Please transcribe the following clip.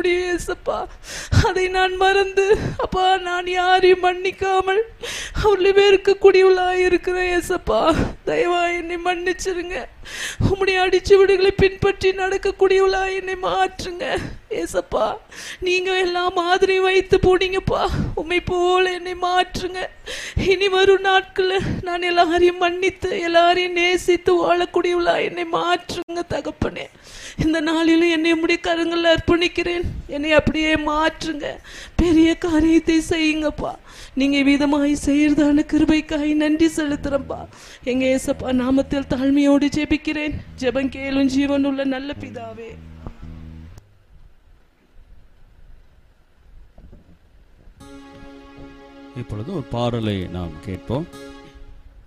முடியும் ஏசப்பா அதை நான் மறந்து அப்பா நான் யாரையும் மன்னிக்காமல் அவர்களை வெறுக்கக்கூடியவளாய் இருக்கிறேன் ஏசப்பா தயவா என்னை மன்னிச்சிருங்க உம்முடைய அடிச்சு விடுகளை பின்பற்றி நடக்கக்கூடியவளா என்னை மாற்றுங்க ஏசப்பா நீங்க எல்லாம் மாதிரி வைத்து போனீங்கப்பா உண்மை போல என்னை மாற்றுங்க இனி வரும் நாட்கள்ல நான் எல்லாரையும் மன்னித்து எல்லாரையும் நேசித்து வாழக்கூடியவளா என்னை மாற்றுங்க தகப்பனே இந்த நாளிலும் என்னை உம்முடைய கரங்களில் அர்ப்பணிக்கிறேன் என்னை அப்படியே மாற்றுங்க பெரிய காரியத்தை செய்யுங்கப்பா நீங்க விதமாய் செய்யறதான கிருபைக்காய் நன்றி செலுத்துறப்பா எங்க ஏசப்பா நாமத்தில் தாழ்மையோடு ஜெபிக்கிறேன் ஜெபம் கேளும் ஜீவன் உள்ள நல்ல பிதாவே இப்பொழுது ஒரு பாடலை நாம் கேட்போம்